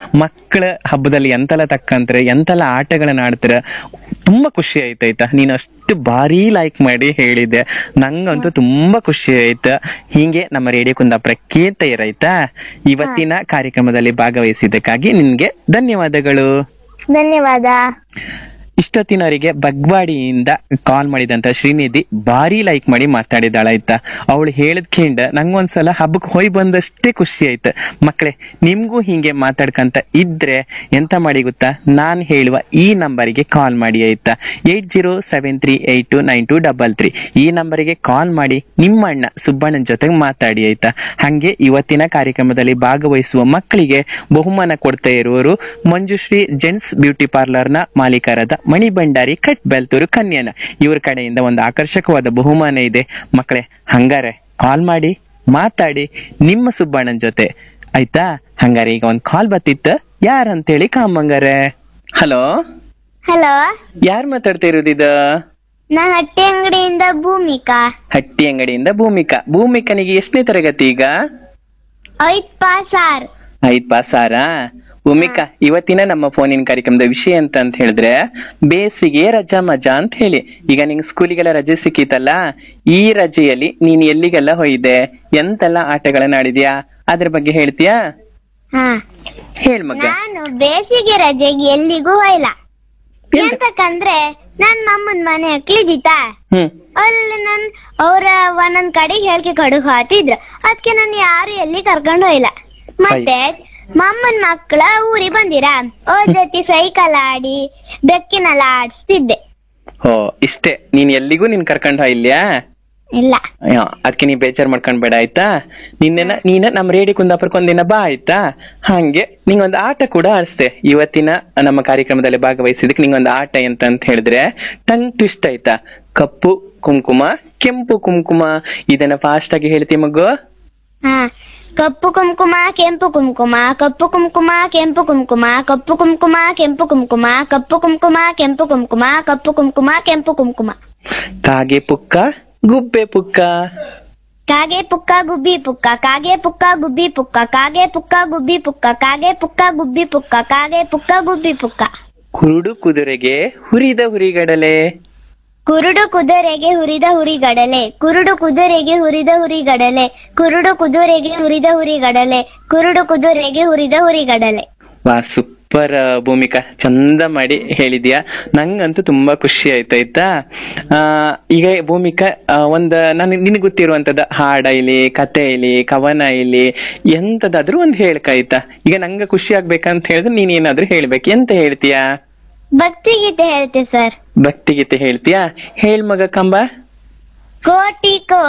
ಮಕ್ಕಳ ಹಬ್ಬದಲ್ಲಿ ಎಂತೆಲ್ಲ ತಕ್ಕಂತಾರೆ ಎಂತೆಲ್ಲ ಆಟಗಳನ್ನ ಆಡ್ತಾರೆ ತುಂಬಾ ಖುಷಿ ಆಯ್ತಾಯ್ತಾ ನೀನು ಅಷ್ಟು ಭಾರಿ ಲೈಕ್ ಮಾಡಿ ಹೇಳಿದ್ದೆ ನಂಗಂತೂ ತುಂಬಾ ಖುಷಿ ಆಯ್ತು ಹೀಗೆ ನಮ್ಮ ರೇಡಿಯೋ ಕುಂದಾಪುರ ಕೇಳ್ತಾ ಇರಾಯ್ತಾ ಇವತ್ತಿನ ಕಾರ್ಯಕ್ರಮದಲ್ಲಿ ಭಾಗವಹಿಸಿದ್ದಕ್ಕಾಗಿ ನಿನ್ಗೆ ಧನ್ಯವಾದಗಳು ಧನ್ಯವಾದ ಇಷ್ಟೊತ್ತಿನವರಿಗೆ ಬಗ್ವಾಡಿಯಿಂದ ಕಾಲ್ ಮಾಡಿದಂತ ಶ್ರೀನಿಧಿ ಭಾರಿ ಲೈಕ್ ಮಾಡಿ ಮಾತಾಡಿದಾಳಾಯ್ತಾ ಅವಳು ಹೇಳಿದ್ ಕೇಂಡ ನಂಗೊಂದ್ಸಲ ಹಬ್ಬಕ್ಕೆ ಹೋಯ್ ಬಂದಷ್ಟೇ ಖುಷಿ ಆಯ್ತು ಮಕ್ಕಳೇ ನಿಮ್ಗೂ ಹಿಂಗೆ ಮಾತಾಡ್ಕಂತ ಇದ್ರೆ ಎಂತ ಮಾಡಿ ಗೊತ್ತಾ ನಾನ್ ಹೇಳುವ ಈ ನಂಬರಿಗೆ ಕಾಲ್ ಮಾಡಿ ಆಯ್ತಾ eight zero seven three eight two nine two double three ಈ ನಂಬರಿಗೆ ಕಾಲ್ ಮಾಡಿ ನಿಮ್ಮ ಅಣ್ಣ ಸುಬ್ಬಣ್ಣನ ಜೊತೆಗೆ ಮಾತಾಡಿ ಆಯ್ತಾ ಹಂಗೆ ಇವತ್ತಿನ ಕಾರ್ಯಕ್ರಮದಲ್ಲಿ ಭಾಗವಹಿಸುವ ಮಕ್ಕಳಿಗೆ ಬಹುಮಾನ ಕೊಡ್ತಾ ಇರುವವರು ಮಂಜುಶ್ರೀ ಜೆಂಟ್ಸ್ ಬ್ಯೂಟಿ ಪಾರ್ಲರ್ ನ ಮಾಲೀಕರಾದ ಮಣಿ ಭಂಡಾರಿ ಕಟ್ ಬೆಲ್ತೂರು ಕನ್ಯಾನ ಇವ್ರ ಕಡೆಯಿಂದ ಒಂದು ಆಕರ್ಷಕವಾದ ಬಹುಮಾನ ಇದೆ ಮಕ್ಕಳೇ ಹಂಗಾರೆ ಕಾಲ್ ಮಾಡಿ ಮಾತಾಡಿ ನಿಮ್ಮ ಸುಬ್ಬಣ್ಣನ ಜೊತೆ ಆಯ್ತಾ ಹಂಗಾರೆ ಈಗ ಒಂದ್ ಕಾಲ್ ಬತ್ತಿತ್ತ ಯಾರಂತೇಳಿ ಕಾಮಂಗಾರೆ ಹಲೋ ಹಲೋ ಯಾರ್ ಮಾತಾಡ್ತಾ ಇರೋದಿದ ನಾನು ಹಟ್ಟಿ ಅಂಗಡಿಯಿಂದ ಭೂಮಿಕಾ ಹಟ್ಟಿ ಅಂಗಡಿಯಿಂದ ಭೂಮಿಕಾ ಭೂಮಿಕನಿಗೆ ಎಷ್ಟನೇ ತರಗತಿ ಈಗ ಐದ್ ಪಾಸ್ ಆರ್ ಐದ್ ಪಾಸ್ ಆರಾ ಭೂಮಿಕಾ ಇವತ್ತಿನ ನಮ್ಮ ಫೋನಿನ ಕಾರ್ಯಕ್ರಮದ ವಿಷಯ ಅಂತ ಅಂತ ಹೇಳಿದ್ರೆ ಬೇಸಿಗೆ ರಜಾ ಮಜಾ ಅಂತ ಹೇಳಿ ಈಗ ನಿಂಗೆ ಸ್ಕೂಲಿಗೆಲ್ಲ ರಜೆ ಸಿಕ್ಕಿತಲ್ಲ ಈ ರಜೆಯಲ್ಲಿ ನೀನ್ ಎಲ್ಲಿಗೆಲ್ಲ ಹೋಯ್ದೆ ಎಂತೆಲ್ಲ ಆಟಗಳನ್ನ ಆಡಿದ್ಯಾ ಅದ್ರ ಬಗ್ಗೆ ಹೇಳ್ತೀಯಾ ಹಾ ಹೇಳ್ ಮಗ ನಾನು ಬೇಸಿಗೆ ರಜೆಗೆ ಎಲ್ಲಿಗೂ ಹೋಯ್ಲ ಎಂತಕ್ಕಂದ್ರೆ ನನ್ ಮಮ್ಮನ್ ಮನೆ ಹಕ್ಲಿದಿತ್ತ ಹ್ಮ್ ಅಲ್ಲಿ ನನ್ ಅವ್ರ ಒಂದೊಂದ್ ಕಡೆ ಹೇಳ್ಕೆ ಕಡು ಹಾತಿದ್ರು ಅದಕ್ಕೆ ನಾನು ಯಾರು ಎಲ್ಲಿ ಕರ್ಕೊಂಡು ಹೋಯ್ಲ ಮತ್ತೆ ಮಮ್ಮನ್ ಮಕ್ಳ ಊರಿಗೆ ಬಂದಿರ ಅವ್ರ ಜೊತೆ ಸೈಕಲ್ ಆಡಿ ಬೆಕ್ಕಿನೆಲ್ಲ ಆಡಿಸ್ತಿದ್ದೆ ಓ ಇಷ್ಟೇ ನೀನ್ ಎಲ್ಲಿಗೂ ನೀನ್ ಕರ್ಕೊಂಡ್ ಹೋಯ್ಲ್ಯಾ ಇಲ್ಲ ಅದಕ್ಕೆ ನೀ ಬೇಜಾರ್ ಮಾಡ್ಕೊಂಡ್ ಬೇಡ ಆಯ್ತಾ ನಿನ್ನೆನ ನೀನ ನಮ್ ರೇಡಿ ಕುಂದಾಪುರಕ್ಕೆ ಒಂದಿನ ಬಾ ಆಯ್ತಾ ಹಂಗೆ ನಿಂಗೊಂದು ಆಟ ಕೂಡ ಆಡಿಸ್ದೆ ಇವತ್ತಿನ ನಮ್ಮ ಕಾರ್ಯಕ್ರಮದಲ್ಲಿ ಭಾಗವಹಿಸಿದಕ್ಕೆ ನಿಂಗೊಂದು ಆಟ ಎಂತ ಅಂತ ಹೇಳಿದ್ರೆ ಟಂಗ್ ಟ್ವಿಸ್ಟ್ ಆಯ್ತಾ ಕಪ್ಪು ಕುಂಕುಮ ಕೆಂಪು ಕುಂಕುಮ ಇದನ್ನ ಫಾಸ್ಟ್ ಆಗಿ ಹೇಳ್ತಿ ಮಗು ಹಾ ಕಪ್ಪು ಕುಂಕುಮ ಕೆಂಪು ಕುಂಕುಮ ಕಪ್ಪು ಕುಂಕುಮ ಕೆಂಪು ಕುಂಕುಮ ಕಪ್ಪು ಕುಂಕುಮ ಕೆಂಪು ಕುಂಕುಮ ಕಪ್ಪು ಕುಂಕುಮ ಕೆಂಪು ಕುಂಕುಮ ಕಪ್ಪು ಕುಂಕುಮ ಕೆಂಪು ಕುಂಕುಮ ಕಾಗೆ ಪುಕ್ಕ ಗುಬ್ಬೆ ಪುಕ್ಕ ಕಾಗೆ ಪುಕ್ಕ ಗುಬ್ಬಿ ಪುಕ್ಕ ಕಾಗೆ ಪುಕ್ಕ ಗುಬ್ಬಿ ಪುಕ್ಕ ಕಾಗೆ ಪುಕ್ಕ ಗುಬ್ಬಿ ಪುಕ್ಕ ಕಾಗೆ ಪುಕ್ಕ ಗುಬ್ಬಿ ಪುಕ್ಕ ಕಾಗೆ ಪುಕ್ಕ ಗುಬ್ಬಿ ಪುಕ್ಕ ಕುರುಡು ಕುದುರೆಗೆ ಹುರಿದ ಹುರಿಗಡಲೆ ಕುರುಡು ಕುದುರೆಗೆ ಹುರಿದ ಹುರಿಗಡಲೆ ಕುರುಡು ಕುದುರೆಗೆ ಹುರಿದ ಹುರಿಗಡಲೆ ಕುರುಡು ಕುದುರೆಗೆ ಹುರಿದ ಹುರಿಗಡಲೆ ಕುರುಡು ಕುದುರೆಗೆ ಹುರಿದ ಹುರಿಗಡಲೆ ವಾ ಸೂಪರ್ ಭೂಮಿಕಾ ಚಂದ ಮಾಡಿ ಹೇಳಿದ್ಯಾ ನಂಗಂತೂ ತುಂಬಾ ಖುಷಿ ಆಯ್ತಾಯ್ತಾ ಆ ಈಗ ಭೂಮಿಕಾ ಆ, ಒಂದ್ ನಾನು ನಿನಗೆ ಗೊತ್ತಿರುವಂತದ ಹಾಡ ಇಲ್ಲಿ ಕತೆ ಇಲ್ಲಿ ಕವನ ಇಲ್ಲಿ ಎಂತದಾದ್ರೂ ಒಂದ್ ಹೇಳ್ಕಾಯ್ತಾ ಈಗ ನಂಗೆ ಖುಷಿ ಆಗ್ಬೇಕಂತ ಹೇಳಿದ್ರೆ ನೀನ್ ಏನಾದ್ರೂ ಹೇಳ್ಬೇಕು ಎಂತ ಹೇಳ್ತೀಯಾ ಭಕ್ತಿಗೀತೆ ಹೇಳ್ತೆ ಸರ್ ಭಕ್ತಿಗೀತೆ ಹೇಳ್ತೀಯಾ ಹೇಳ್ ಮಗ ಕಂಬ ಕೋಟಿ ಕೋ